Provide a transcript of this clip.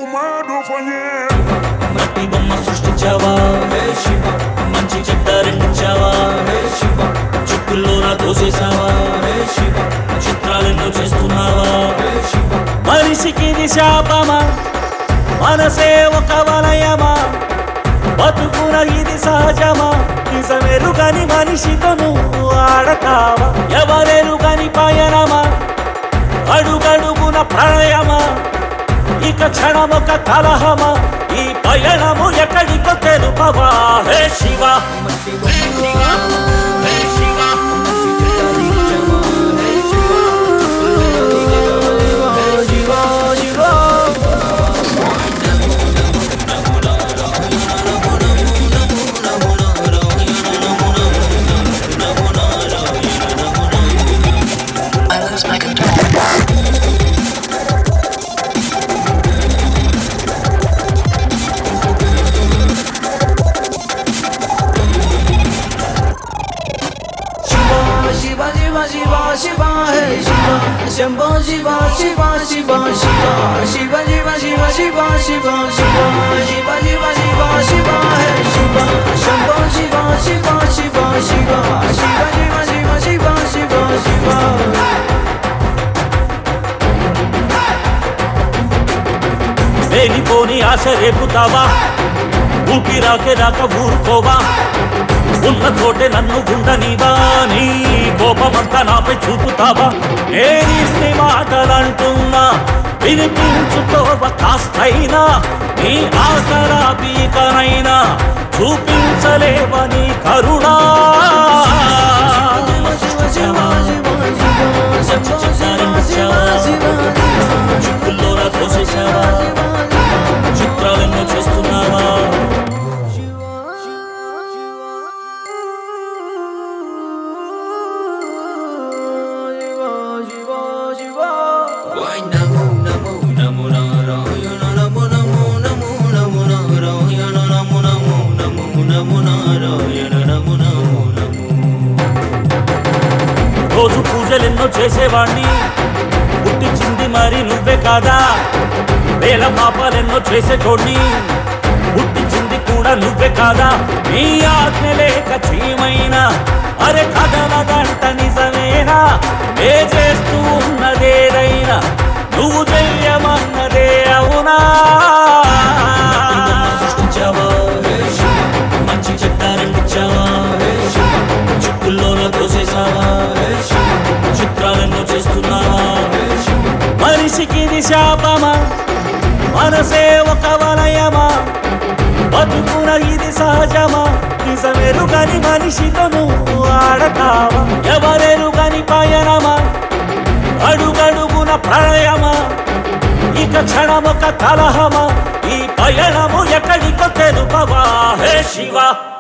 కుమారుడు మట్టి బొమ్మ సృష్టించావా హే శివ మంచి చెడ్డ రెండించావా హే శివ చుక్కుల్లో నా తోసేసావా హే శివ చిత్రాలెన్నో చేస్తున్నావా హే శివ మనిషికి ఇది శాపమా మనసే ఒక వలయమా బతుకున ఇది సహజమా నిజమెరుగని మనిషితో నువ్వు ఆడతావా ఎవరెరుగని పయనమా అడుగడుగున ప్రళయమా ఇక క్షణమొక కలహమా ఈ పయనము ఎక్కడికో తెలుపవా హే శివ హే శివ హే Shiva I lose my control. Shiva Shiva Shiva Shiva Hey Shiva Shambho Shiva Shiva Shiva Shiva Shiva Shiva Shiva Shiva Shiva Shiva Shiva Shiva Shiva Shiva Hey Shiva Shambho Shiva Shiva Shiva Shiva Shiva Shiva Shiva Shiva Shiva Shiva లేనిపోని ఆశ రేపుతావా ఊపిరాకే రాక ఊరుకోవా ఉన్న చోటే నన్ను గుండనివా నీ కోపమంతా నాపై చూపుతావా నేనిన్ని మాటలంటున్నా వినిపించుకోవ కాస్తైనా నీ ఆకరా పీకనైనా చూపించలేవని కరుణా చుక్కుల్లోరా తోసేశావా చిత్రాలెన్నో చేస్తున్నావా రోజు పూజలెన్నో చేసేవాణ్ణి పుట్టించింది మరి నువ్వే కాదా వేల పాపాలెన్నో చేసేటోడ్ని పుట్టించింది కూడా నువ్వే కాదా నీ ఆజ్ఞ లేక చీమైనా అరే కథల గంట నిజమేనా ఏ చేస్తూ ఉన్నదేదైనా నువ్వు చెయ్యమన్నదే అవునా సృష్టించావా మంచి చెడ్డ రెండిచ్చావా చుక్కుల్లోన తోసేసావా చిత్రాలెన్నో చేస్తున్నావా మనిషికి ఇది శాపమా మనసే ఒక వలయమా బతుకున ఇది సహజమా నిజమెరుగని మనిషితో నువ్వు ఆడతావా ఎవరెరుగని పయనమా అడుగడుగున ప్రళయమా ఇక క్షణమొక కలహమా ఈ పయనము ఎక్కడికో తెలుపవా హే శివ